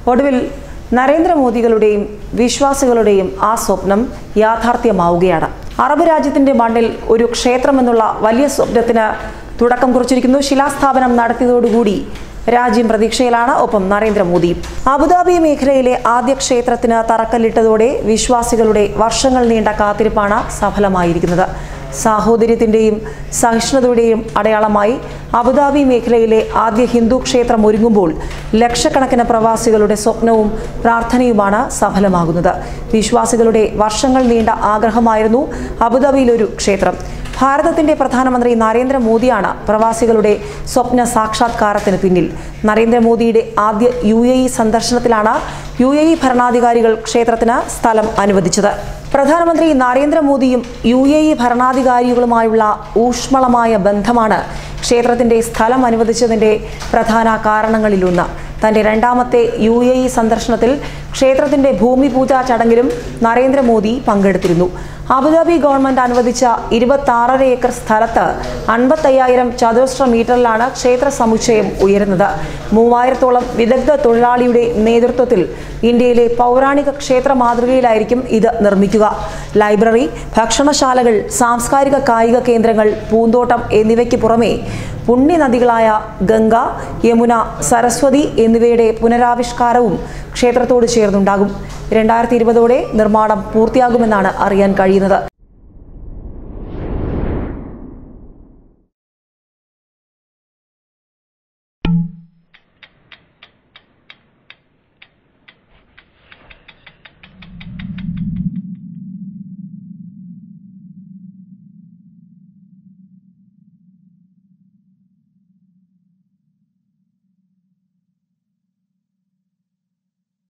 ഒടുവിൽ നരേന്ദ്രമോദികളുടെയും വിശ്വാസികളുടെയും ആ സ്വപ്നം യാഥാർത്ഥ്യമാവുകയാണ് അറബ് രാജ്യത്തിന്റെ മണ്ണിൽ ഒരു ക്ഷേത്രമെന്നുള്ള വലിയ സ്വപ്നത്തിന് തുടക്കം കുറിച്ചിരിക്കുന്നു ശിലാസ്ഥാപനം നടത്തിയതോടുകൂടി രാജ്യം പ്രതീക്ഷയിലാണ് ഒപ്പം നരേന്ദ്രമോദി അബുദാബി മേഖലയിലെ ആദ്യ ക്ഷേത്രത്തിന് തറക്കല്ലിട്ടതോടെ വിശ്വാസികളുടെ വർഷങ്ങൾ നീണ്ട കാത്തിരിപ്പാണ് സഫലമായിരിക്കുന്നത് സാഹോദര്യത്തിന്റെയും സഹിഷ്ണുതയുടെയും അടയാളമായി അബുദാബി മേഖലയിലെ ആദ്യ ഹിന്ദു ക്ഷേത്രം ഒരുങ്ങുമ്പോൾ ലക്ഷക്കണക്കിന് പ്രവാസികളുടെ സ്വപ്നവും പ്രാർത്ഥനയുമാണ് സഫലമാകുന്നത് വിശ്വാസികളുടെ വർഷങ്ങൾ നീണ്ട ആഗ്രഹമായിരുന്നു അബുദാബിയിലൊരു ക്ഷേത്രം ഭാരതത്തിന്റെ പ്രധാനമന്ത്രി നരേന്ദ്രമോദിയാണ് പ്രവാസികളുടെ സ്വപ്ന സാക്ഷാത്കാരത്തിന് പിന്നിൽ നരേന്ദ്രമോദിയുടെ ആദ്യ യു എ ഇ സന്ദർശനത്തിലാണ് യു എ ഇ ഭരണാധികാരികൾ ക്ഷേത്രത്തിന് സ്ഥലം അനുവദിച്ചത് പ്രധാനമന്ത്രി നരേന്ദ്രമോദിയും യു എ ഇ ഭരണാധികാരികളുമായുള്ള ഊഷ്മളമായ ബന്ധമാണ് ക്ഷേത്രത്തിന്റെ സ്ഥലം അനുവദിച്ചതിന്റെ പ്രധാന കാരണങ്ങളിലൊന്ന് തന്റെ രണ്ടാമത്തെ യു എ ഇ സന്ദർശനത്തിൽ ക്ഷേത്രത്തിന്റെ ഭൂമി പൂജാ ചടങ്ങിലും നരേന്ദ്രമോദി പങ്കെടുത്തിരുന്നു അബുദാബി ഗവൺമെന്റ് അനുവദിച്ച ഇരുപത്തി ഏക്കർ സ്ഥലത്ത് അൻപത്തയ്യായിരം ചതുരശ്ര മീറ്ററിലാണ് ക്ഷേത്ര സമുച്ചയം ഉയരുന്നത് മൂവായിരത്തോളം വിദഗ്ധ തൊഴിലാളിയുടെ നേതൃത്വത്തിൽ ഇന്ത്യയിലെ പൗരാണിക ക്ഷേത്ര മാതൃകയിലായിരിക്കും ഇത് നിർമ്മിക്കുക ലൈബ്രറി ഭക്ഷണശാലകൾ സാംസ്കാരിക കായിക കേന്ദ്രങ്ങൾ പൂന്തോട്ടം എന്നിവയ്ക്ക് പുറമെ പുണ്യനദികളായ ഗംഗ യമുന സരസ്വതി എന്നിവയുടെ പുനരാവിഷ്കാരവും ക്ഷേത്രത്തോട് ചേർന്നുണ്ടാകും രണ്ടായിരത്തി ഇരുപതോടെ നിർമ്മാണം പൂർത്തിയാകുമെന്നാണ് അറിയാൻ കഴിയുന്നത്